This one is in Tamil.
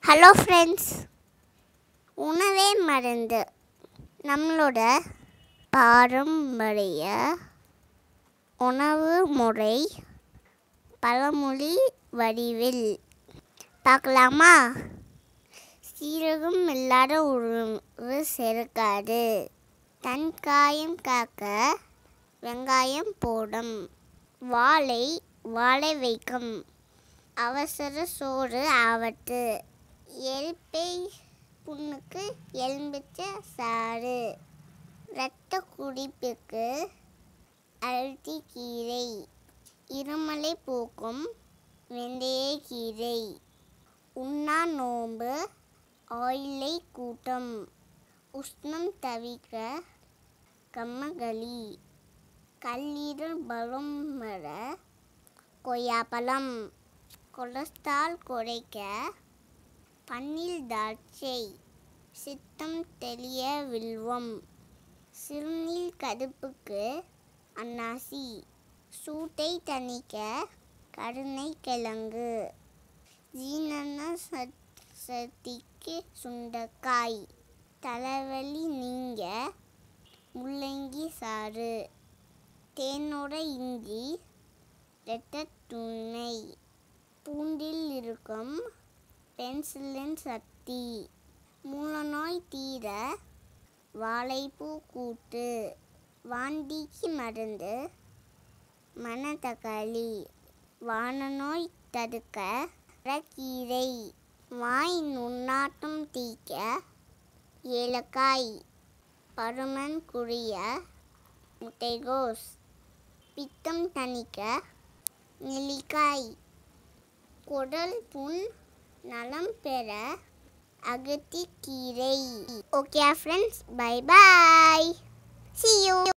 ஹலோ ஃப்ரெண்ட்ஸ் உணவே மருந்து நம்மளோட பாரம்பரிய உணவு முறை பழமொழி வடிவில் பார்க்கலாமா சீரகம் இல்லாத உணவு சேர்க்காது தன் காயம் காக்க வெங்காயம் போடும் வாழை வாழை வைக்கும் அவசர சோறு ஆபத்து எலுப்பை புண்ணுக்கு எலும்பிச்ச சாறு இரத்த குடிப்புக்கு அழுத்தி கீரை இருமலை போக்கும் வெந்தய கீரை உண்ணா நோம்பு ஆயிலை கூட்டம் உஷ்ணம் தவிர்க்க கம்மகளி கல்லீரல் பலம் வர கொய்யாப்பழம் கொலஸ்ட்ரால் குறைக்க பன்னில் திராட்சை சித்தம் தெளிய வில்வம் சிறுநீர் கடுப்புக்கு அன்னாசி சூட்டை தணிக்க கருணை கிழங்கு ஜீரண சக்திக்கு சுண்டைக்காய் தலைவலி நீங்க முள்ளங்கி சாறு தேனோட இஞ்சி இரத்த துணை பூண்டில் இருக்கும் பென்சிலின் சக்தி மூலநோய் தீர வாழைப்பூ கூட்டு வாந்திக்கு மருந்து மணத்தக்காளி வானநோய் தடுக்க கீரை வாய் நுண்ணாட்டம் தீக்க ஏலக்காய் பருமன் குழிய முட்டைகோஸ் பித்தம் தணிக்க நெல்லிக்காய் குடல் புண் நலம் பெற அகத்திக்கீரை okay friends bye bye see you